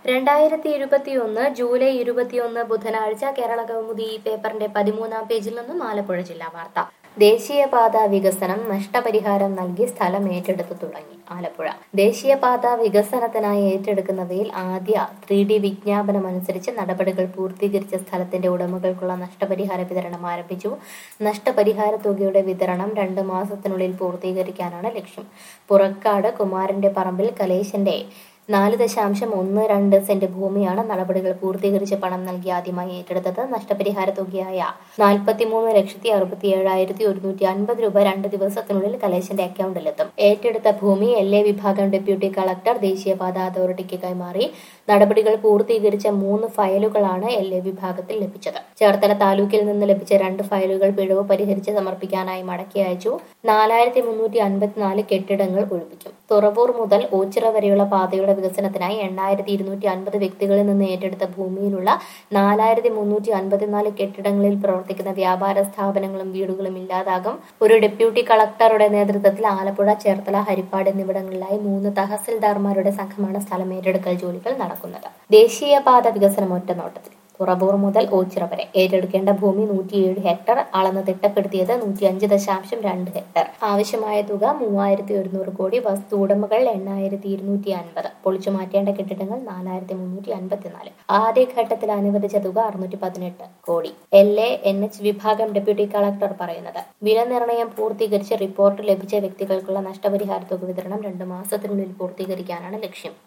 രണ്ടായിരത്തി ഇരുപത്തിയൊന്ന് ജൂലൈ ഇരുപത്തിയൊന്ന് ബുധനാഴ്ച കേരള കൗമുദി ഈ പേപ്പറിന്റെ പതിമൂന്നാം പേജിൽ നിന്നും ആലപ്പുഴ ജില്ലാ വാർത്ത ദേശീയപാത വികസനം നഷ്ടപരിഹാരം നൽകി സ്ഥലം ഏറ്റെടുത്തു തുടങ്ങി ആലപ്പുഴ ദേശീയപാത വികസനത്തിനായി ഏറ്റെടുക്കുന്നവയിൽ ആദ്യ ത്രീ ഡി വിജ്ഞാപനം അനുസരിച്ച് നടപടികൾ പൂർത്തീകരിച്ച സ്ഥലത്തിന്റെ ഉടമകൾക്കുള്ള നഷ്ടപരിഹാര വിതരണം ആരംഭിച്ചു നഷ്ടപരിഹാര തുകയുടെ വിതരണം രണ്ട് മാസത്തിനുള്ളിൽ പൂർത്തീകരിക്കാനാണ് ലക്ഷ്യം പുറക്കാട് കുമാരന്റെ പറമ്പിൽ കലേശന്റെ നാല് ദശാംശം ഒന്ന് രണ്ട് സെന്റ് ഭൂമിയാണ് നടപടികൾ പൂർത്തീകരിച്ച് പണം നൽകി ആദ്യമായി ഏറ്റെടുത്തത് നഷ്ടപരിഹാര തുകയായ നാൽപ്പത്തിമൂന്ന് ലക്ഷത്തി അറുപത്തി ഏഴായിരത്തി ഒരുന്നൂറ്റി അൻപത് രൂപ രണ്ട് ദിവസത്തിനുള്ളിൽ കലേശന്റെ അക്കൗണ്ടിലെത്തും ഏറ്റെടുത്ത ഭൂമി എൽ എ വിഭാഗം ഡെപ്യൂട്ടി കളക്ടർ ദേശീയപാത അതോറിറ്റിക്ക് കൈമാറി നടപടികൾ പൂർത്തീകരിച്ച മൂന്ന് ഫയലുകളാണ് എൽ എ വിഭാഗത്തിൽ ലഭിച്ചത് ചേർത്തല താലൂക്കിൽ നിന്ന് ലഭിച്ച രണ്ട് ഫയലുകൾ പിഴവ് പരിഹരിച്ച് സമർപ്പിക്കാനായി മടക്കി അയച്ചു നാലായിരത്തി മുന്നൂറ്റി അൻപത്തിനാല് കെട്ടിടങ്ങൾ ഒഴിപ്പിക്കും തുറവൂർ മുതൽ ഓച്ചിറ വരെയുള്ള പാതയുടെ വികസനത്തിനായി എണ്ണായിരത്തി ഇരുന്നൂറ്റി അൻപത് വ്യക്തികളിൽ നിന്ന് ഏറ്റെടുത്ത ഭൂമിയിലുള്ള നാലായിരത്തി മുന്നൂറ്റി അൻപത്തിനാല് കെട്ടിടങ്ങളിൽ പ്രവർത്തിക്കുന്ന വ്യാപാര സ്ഥാപനങ്ങളും വീടുകളും ഇല്ലാതാകും ഒരു ഡെപ്യൂട്ടി കളക്ടറുടെ നേതൃത്വത്തിൽ ആലപ്പുഴ ചേർത്തല ഹരിപ്പാട് എന്നിവിടങ്ങളിലായി മൂന്ന് തഹസിൽദാർമാരുടെ സംഘമാണ് സ്ഥലം ഏറ്റെടുക്കൽ ജോലികൾ നടക്കുന്നത് ദേശീയപാത വികസനം ഒറ്റനോട്ടത്തിൽ തുറവൂർ മുതൽ ഓച്ചിറ വരെ ഏറ്റെടുക്കേണ്ട ഭൂമി നൂറ്റിയേഴ് ഹെക്ടർ അളന്ന് തിട്ടപ്പെടുത്തിയത് നൂറ്റി അഞ്ച് ദശാംശം രണ്ട് ഹെക്ടർ ആവശ്യമായ തുക മൂവായിരത്തി ഒരുന്നൂറ് കോടി വസ്തു ഉടമകൾ എണ്ണായിരത്തി ഇരുന്നൂറ്റി അൻപത് പൊളിച്ചു മാറ്റേണ്ട കെട്ടിടങ്ങൾ നാലായിരത്തി മുന്നൂറ്റി അൻപത്തിനാല് ആദ്യഘട്ടത്തിൽ അനുവദിച്ച തുക അറുന്നൂറ്റി പതിനെട്ട് കോടി എൽ എ എൻ എച്ച് വിഭാഗം ഡെപ്യൂട്ടി കളക്ടർ പറയുന്നത് വില നിർണയം പൂർത്തീകരിച്ച് റിപ്പോർട്ട് ലഭിച്ച വ്യക്തികൾക്കുള്ള നഷ്ടപരിഹാര തുക വിതരണം രണ്ട് മാസത്തിനുള്ളിൽ പൂർത്തീകരിക്കാനാണ് ലക്ഷ്യം